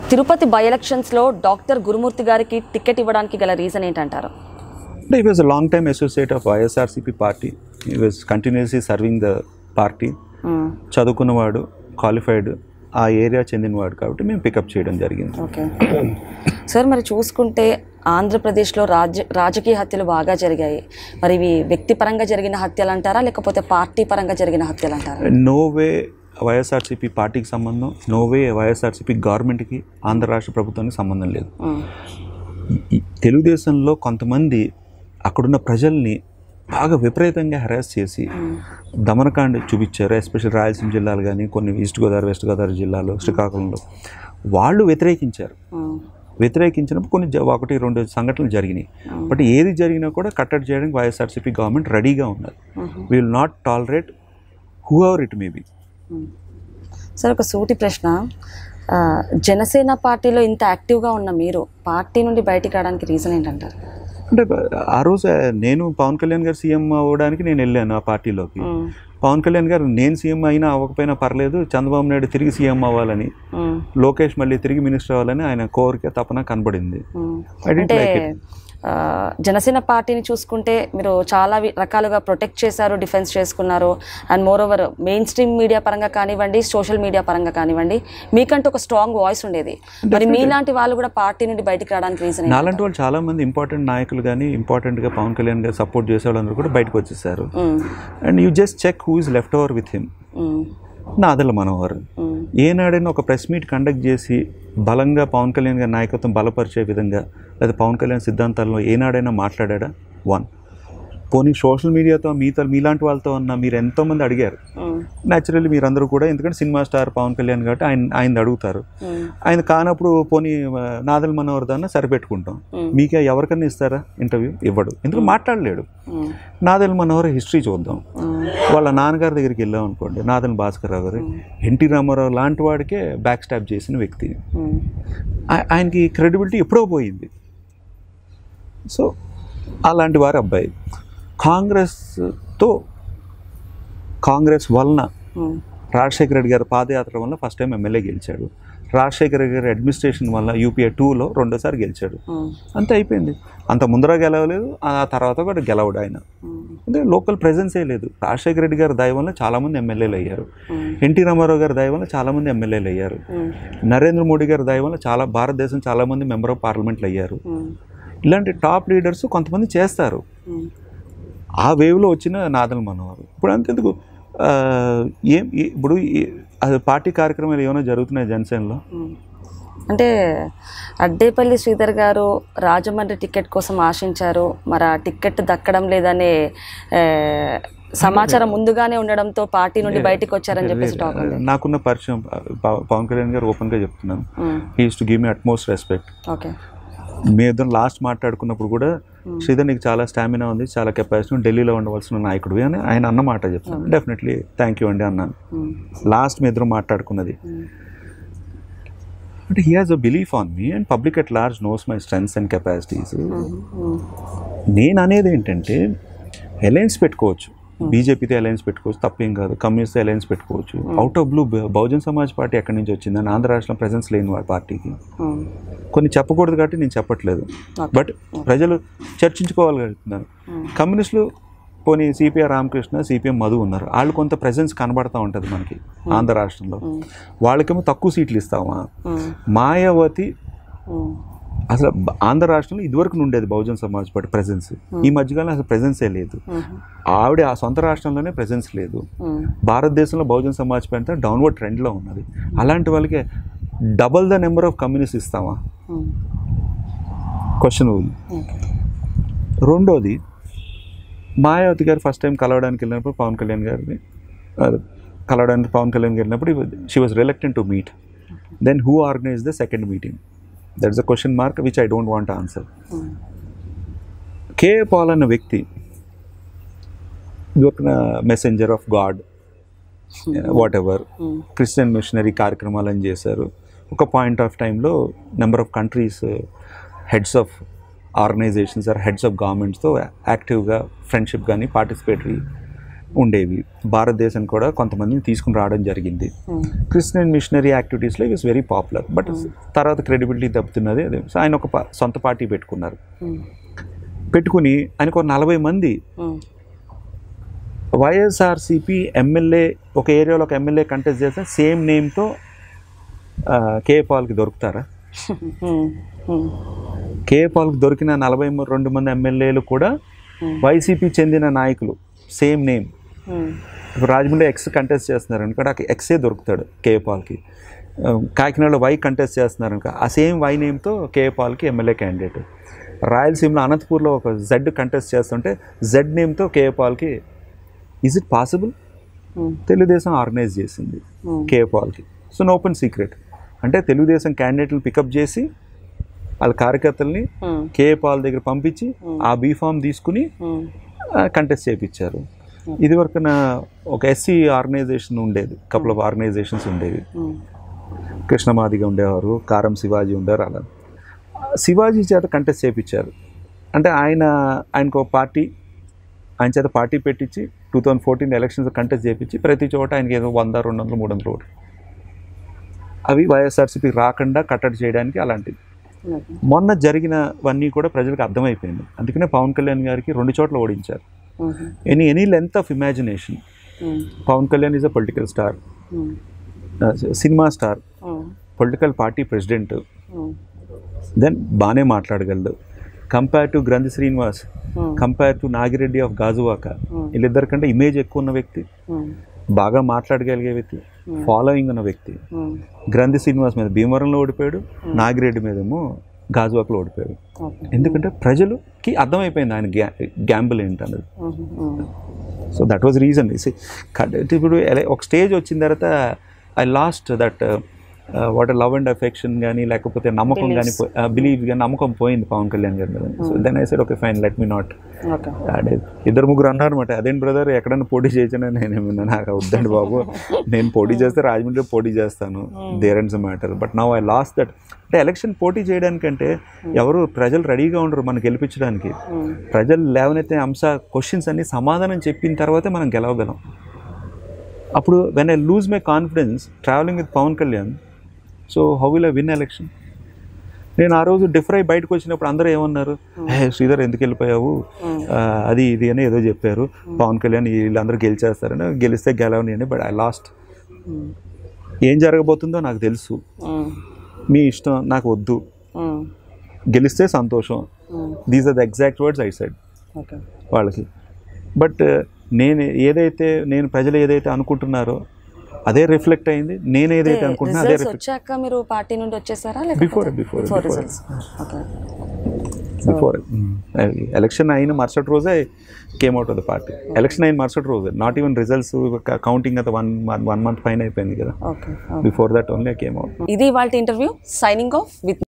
తిరుపతి బై ఎలక్షన్స్లో డాక్టర్ గురుమూర్తి గారికి టికెట్ ఇవ్వడానికి గల రీజన్ ఏంటంటారు అంటే he was a long time associate of YSRCP party he was continuously serving the party hmm. చదువుకున్నవాడు క్వాలిఫైడ్ ఆ ఏరియా చెందినవాడు కాబట్టి మేము పికప్ చేయడం జరిగింది ఓకే సార్ మరి చూసుకుంటే ఆంధ్రప్రదేశ్లో రాజ రాజకీయ హత్యలు బాగా జరిగాయి మరి ఇవి వ్యక్తిపరంగా జరిగిన హత్యలు అంటారా లేకపోతే పార్టీ పరంగా జరిగిన హత్యలు అంటారా నో వే వైఎస్ఆర్సీపీ పార్టీకి సంబంధం నో వే వైఎస్ఆర్సీపీ గవర్నమెంట్కి ఆంధ్ర రాష్ట్ర ప్రభుత్వానికి సంబంధం లేదు మ్మ్. ఈ తెలుగుదేశంలో కొంతమంది అక్కడున్న ప్రజల్ని బాగా విపరీతంగా హెరాస్ చేసి దమనకాండ చూపించారు ఎస్పెషల్ రాయలసీమ జిల్లాలు కానీ కొన్ని ఈస్ట్ గోదావరి వెస్ట్ గోదావరి జిల్లాలో శ్రీకాకుళంలో వాళ్ళు వ్యతిరేకించారు మ్మ్. వ్యతిరేకించినప్పుడు కొన్ని జ- ఒకటి రెండు సంఘటనలు జరిగినాయి బట్ ఏది జరిగినా కూడా కట్టడి చేయడానికి వైఎస్ఆర్సీపీ గవర్నమెంట్ రెడీగా ఉన్నారు will not tolerate whoever it may be hmm. Sir ఒక సూటి ప్రశ్న ఆ, జనసేన పార్టీలో ఇంత యాక్టివ్గా ఉన్న మీరు పార్టీ నుండి బయటికి రావడానికి రీజన్ ఏంటంటారు అంటే ఆ రోజు నేను పవన్ కళ్యాణ్ గారు సీఎం అవ్వడానికి నేను వెళ్ళాను ఆ పార్టీలోకి మ్మ్. పవన్ కళ్యాణ్ గారు నేను సీఎం అయినా అవ్వకపోయినా పర్లేదు చంద్రబాబు నాయుడు తిరిగి సీఎం అవ్వాలని మ్మ్. లోకేష్ మళ్ళీ తిరిగి మినిస్టర్ అవ్వాలని ఆయన కోరిక తపన కనబడింది మ్మ్. I didn't అంటే like it. ఆ, జనసేన పార్టీని చూసుకుంటే మీరు చాలా వి- రకాలుగా ప్రొటెక్ట్ చేశారు డిఫెన్స్ చేసుకున్నారు and moreover mainstream media పరంగా కానివ్వండి సోషల్ మీడియా పరంగా కానివ్వండి మీకంటూ ఒక స్ట్రాంగ్ వాయిస్ ఉండేది మరి మీలాంటి వాళ్ళు కూడా పార్టీ నుండి బయటికి రావడానికి రీజన్ నాలాంటి వాళ్ళు చాలా మంది ఇంపార్టెంట్ నాయకులు కానీ ఇంపార్టెంట్గా పవన్ కళ్యాణ్ గారు సపోర్ట్ చేసే వాళ్ళందరూ కూడా బయటకు వచ్చేసారు and you just check who is left over with him Nadendla Manohar ఏనాడైనా ఒక ప్రెస్ మీట్ కండక్ట్ చేసి బలంగా పవన్ కళ్యాణ్ గారి నాయకత్వం బలపరిచే విధంగా లేదా పవన్ కళ్యాణ్ సిద్ధాంతాల్లో ఏనాడైనా మాట్లాడా వన్ పోనీ సోషల్ మీడియాతో మీతో మీలాంటి వాళ్ళతో ఉన్న మీరు ఎంతోమంది అడిగారు న్యాచురల్లీ మీరందరూ కూడా ఎందుకంటే సినిమా స్టార్ పవన్ కళ్యాణ్ కాబట్టి ఆయన ఆయన అడుగుతారు ఆయన కానప్పుడు పోనీ ఆ, నాదల్ మనోహర్ దాన్ని సరిపెట్టుకుంటాం మీకే ఎవరికన్నా ఇస్తారా ఇంటర్వ్యూ ఇవ్వడు ఎందుకు మాట్లాడలేడు నాదల్ మనోహర్ హిస్టరీ చూద్దాం వాళ్ళ నాన్నగారి దగ్గరికి వెళ్ళాం అనుకోండి నాదల్ భాస్కర్ రావు గారు ఎన్టీ రామారావు లాంటి వాడికే బ్యాక్ స్టాప్ చేసిన వ్యక్తి ఆ- ఆయనకి క్రెడిబిలిటీ ఎప్పుడో పోయింది సో అలాంటి వారి అబ్బాయి కాంగ్రెస్తో కాంగ్రెస్ వలన రాజశేఖర రెడ్డి గారి పాదయాత్ర వల్ల ఫస్ట్ టైం ఎమ్మెల్యే గెలిచాడు రాజశేఖర రెడ్డి గారి అడ్మినిస్ట్రేషన్ వల్ల యూపీఏ టూలో రెండోసారి గెలిచాడు అంతే అయిపోయింది అంత ముందర గెలవలేదు ఆ తర్వాత కూడా గెలవడు ఆయన అంటే లోకల్ ప్రెజెన్సే లేదు రాజశేఖర రెడ్డి గారి దయ వల్ల చాలామంది ఎమ్మెల్యేలు అయ్యారు ఎన్టీ రామారావు గారి దయ వల్ల చాలామంది ఎమ్మెల్యేలు అయ్యారు నరేంద్ర మోడీ గారి దయ వల్ల చాలా భారతదేశం చాలామంది మెంబర్ ఆఫ్ పార్లమెంట్లు అయ్యారు ఇలాంటి టాప్ లీడర్స్ కొంతమంది చేస్తారు ఆ వేవ్లో వచ్చిన నాదల్ మనోహర్ ఇప్పుడు అంతెందుకు ఆ, ఏం ఏ- ఇప్పుడు ఏ- అది పార్టీ కార్యక్రమాలు ఏమైనా జరుగుతున్నాయి జనసేనలో అంటే అడ్డేపల్లి శ్రీధర్ గారు రాజమండ్రి టికెట్ కోసం ఆశించారు మరి ఆ టికెట్ దక్కడం లేదనే ఆ, సమాచారం ముందుగానే ఉండడంతో పార్టీ నుండి బయటికి వచ్చారని చెప్పేసి టాక్ ఉంది నాకున్న పరిచయం ప- పవన్ కళ్యాణ్ గారు ఓపెన్గా చెప్తున్నాను he's to give me utmost respect okay మీ ఇద్దరు లాస్ట్ మాట్లాడుకున్నప్పుడు కూడా శ్రీధర్ నీకు చాలా స్టామినా ఉంది చాలా కెపాసిటీ ఉంది, ఢిల్లీలో ఉండవలసిన నాయకుడు అని ఆయన అన్న మాట చెప్తాను డెఫినెట్లీ థ్యాంక్ యూ అండి అన్నాను లాస్ట్ మీ ఇద్దరు మాట్లాడుకున్నది అంటే he has a belief on me and public at large knows my strengths and capacities నేను అనేది ఏంటంటే అలయన్స్ పెట్టుకోవచ్చు బీజేపీతో అలయన్స్ పెట్టుకోవచ్చు తప్పేం కాదు కమ్యూనిస్ట్తో అలయన్స్ పెట్టుకోవచ్చు out of blue Bahujan Samaj Party ఎక్కడి నుంచి వచ్చిందని ఆంధ్ర రాష్ట్రంలో ప్రెజెన్స్ లేని వాడి పార్టీకి కొన్ని చెప్పకూడదు కాబట్టి నేను చెప్పట్లేదు బట్ ప్రజలు చర్చించుకోవాలనుకుంటున్నాను కమ్యూనిస్టులు పోనీ సిపిఐ రామకృష్ణ సిపిఎం మధు ఉన్నారు వాళ్ళు కొంత ప్రెజెన్స్ కనబడతా ఉంటుంది మనకి ఆంధ్ర రాష్ట్రంలో వాళ్ళకేమో తక్కువ సీట్లు ఇస్తామా మాయావతి అసలు బ- ఆంధ్ర రాష్ట్రంలో ఇదివరకు ఉండేది బహుజన్ సమాజ్ పార్టీ ప్రెజెన్స్ ఈ మధ్యకాలం అసలు ప్రెజెన్సే లేదు ఆవిడ ఆ సొంత రాష్ట్రంలోనే ప్రెజెన్స్ లేదు భారతదేశంలో బహుజన్ సమాజ్ పార్టీ డౌన్వర్డ్ ట్రెండ్లో ఉన్నది అలాంటి వాళ్ళకి double the number of communist ఇస్తామా క్వశ్చన్ రెండోది మాయావతి గారు ఫస్ట్ టైం కలవడానికి వెళ్ళినప్పుడు పవన్ కళ్యాణ్ గారిని అదే, కలవడానికి పవన్ కళ్యాణ్ గారు వెళ్ళినప్పుడు she was reluctant to meet then who organise the second meeting that is a question mark which I don't want answer K Paul అన్న వ్యక్తి ఒక messenger of God whatever Christian missionary కార్యక్రమాలను చేశారు ఒక పాయింట్ ఆఫ్ టైంలో number of countries heads of organisations or heads of గవర్నమెంట్స్తో యాక్టివ్గా friendship కానీ పార్టిసిపేటరీ ఉండేవి భారతదేశానికి కూడా కొంతమందిని తీసుకుని రావడం జరిగింది క్రిస్టియన్ మిషనరీ యాక్టివిటీస్లో ఇస్ వెరీ పాపులర్ బట్ తర్వాత క్రెడిబిలిటీ దెబ్బతున్నది అదే సో ఆయన ఒక ప- సొంత పార్టీ పెట్టుకున్నారు పెట్టుకుని ఆయనకు ఒక నలభై మంది వైఎస్ఆర్సిపి ఎమ్మెల్యే ఒక ఏరియాలో ఒక ఎమ్మెల్యే కంటెస్ట్ చేస్తే సేమ్ నేమ్తో కేఏ పాల్కి దొరుకుతారా కేఏ పాల్కి దొరికిన నలభై మ- రెండు మంది ఎమ్మెల్యేలు కూడా వైసీపీ చెందిన నాయకులు సేమ్ నేమ్ ఇప్పుడు రాజమండ్రి ఎక్స్ కంటెస్ట్ చేస్తున్నారు అనుకో అక్కడ ఎక్సే దొరుకుతాడు కేఏ పాల్కి ఆ, కాకినాడలో వై కంటెస్ట్ చేస్తున్నారు అనుకో ఆ సేమ్ వై నేమ్తో కేఏ పాల్కి ఎమ్మెల్యే క్యాండిడేట్ రాయలసీమలో అనంతపూర్లో ఒక జెడ్ కంటెస్ట్ చేస్తుంటే జెడ్ నేమ్తో కేఏ పాల్కి is it possible Telugu Desam organise చేసింది కేఏ పాల్కి సో నో ఓపెన్ సీక్రెట్ అంటే తెలుగుదేశం క్యాండిడేట్లను పికప్ చేసి వాళ్ళ కార్యకర్తల్ని కేఏ పాల్ దగ్గర పంపించి ఆ బీఫామ్ తీసుకుని కంటెస్ట్ చేయించారు ఇది వరకు ఒక ఎస్సీ ఆర్గనైజేషన్ ఉండేది కపుల్ ఆఫ్ ఆర్గనైజేషన్స్ ఉండేవి కృష్ణమాదిగా ఉండేవారు కారం శివాజీ ఉండేవారు అలా శివాజీ చేత కంటెస్ట్ చేయించారు అంటే ఆయన ఆయనకు ఒక పార్టీ ఆయన చేత పార్టీ పెట్టించి two thousand fourteen elections contest చేయించి ప్రతి చోట ఆయనకి ఏదో వంద రెండు వందలు మూడు వందలు ఓట్లు అవి వైఎస్ఆర్సీపీ రాకుండా కట్టడి చేయడానికి అలాంటివి మొన్న జరిగినవన్నీ కూడా ప్రజలకు అర్థమైపోయింది అందుకనే పవన్ కళ్యాణ్ గారికి రెండు చోట్ల ఓడించారు any any length of imagination Pawan Kalyan is a political star cinema star political party president then బాగానే మాట్లాడగలడు compare to Granthi Srinivas compare to Nagireddy of Gajuwaka వీళ్ళిద్దరికంటే ఇమేజ్ ఎక్కువ ఉన్న వ్యక్తి బాగా మాట్లాడగలిగే వ్యక్తి ఫాలోయింగ్ ఉన్న వ్యక్తి గ్రంథి శ్రీనివాస్ మీద భీమవరంలో ఓడిపోయాడు నాగిరెడ్డి మీదేమో గాజువాకలో ఓడిపోయాడు ఎందుకంటే ప్రజలకి అర్థమైపోయింది ఆయన గ్యా గ్యాంబుల్ ఏంటన్నది సో దట్ వాజ్ రీజన్ ఇప్పుడు ఎలా- ఒక స్టేజ్ వచ్చిన తర్వాత I lost that what love and affection కానీ లేకపోతే నమ్మకం కానీ బిలీవ్ కానీ నమ్మకం పోయింది పవన్ కళ్యాణ్ గారి మీద so then I said okay fine let me not okay ఇద్దరు ముగ్గురు అన్నారు అనమాట అదేంటి బ్రదర్ ఎక్కడైనా పోటీ చేయొచ్చని నేను నాకు వద్దండి బాబు నేను పోటీ చేస్తే రాజమండ్రిలో పోటీ చేస్తాను there ends matter but now I lost that అంటే ఎలక్షన్ పోటీ చేయడానికంటే ఎవరు ప్రజలు రెడీగా ఉండరు మనం గెలిపించడానికి ప్రజలు లేవనైతే అంశ క్వశ్చన్స్ అన్ని సమాధానం చెప్పిన తర్వాతే మనం గెలవగలం అప్పుడు when I lose my confidence travelling with Pawan Kalyan so how will I win election నేను ఆ రోజు డిఫర్ అయి బయటకు వచ్చినప్పుడు అందరూ ఏమన్నారు హే శ్రీధర్ ఎందుకు వెళ్ళిపోయావు ఆ, అది ఇది అని ఏదో చెప్పారు పవన్ కళ్యాణ్ వీళ్ళందరూ గెలిచేస్తారని గెలిస్తే గెలవని అని బట్ ఐ లాస్ట్ ఏం జరగబోతుందో నాకు తెలుసు మీ ఇష్టం నాకు వద్దు గెలిస్తే సంతోషం these are the exact words I said okay వాళ్ళకి బట్ నేను ఏదైతే నేను ప్రజలు ఏదైతే అనుకుంటున్నారో అదే రిఫ్లెక్ట్ అయింది నేను ఏదైతే అనుకుంటున్నా అదే రిజల్ట్స్ రిఫ్లెక్ట్ వచ్చాక మీరు పార్టీ నుండి వచ్చేసారా Before, before, before before. Results okay before election అయిన మరుసటి రోజే came out of the party election అయిన మరుసటి రోజే నాట్ ఈవెన్ రిజల్ట్స్ కౌంటింగ్ అయితే వన్ వన్ మంత్ పైన అయిపోయింది కదా okay before that only came out ఇది వాళ్ళ ఇంటర్వ్యూ సైనింగ్ ఆఫ్ విత్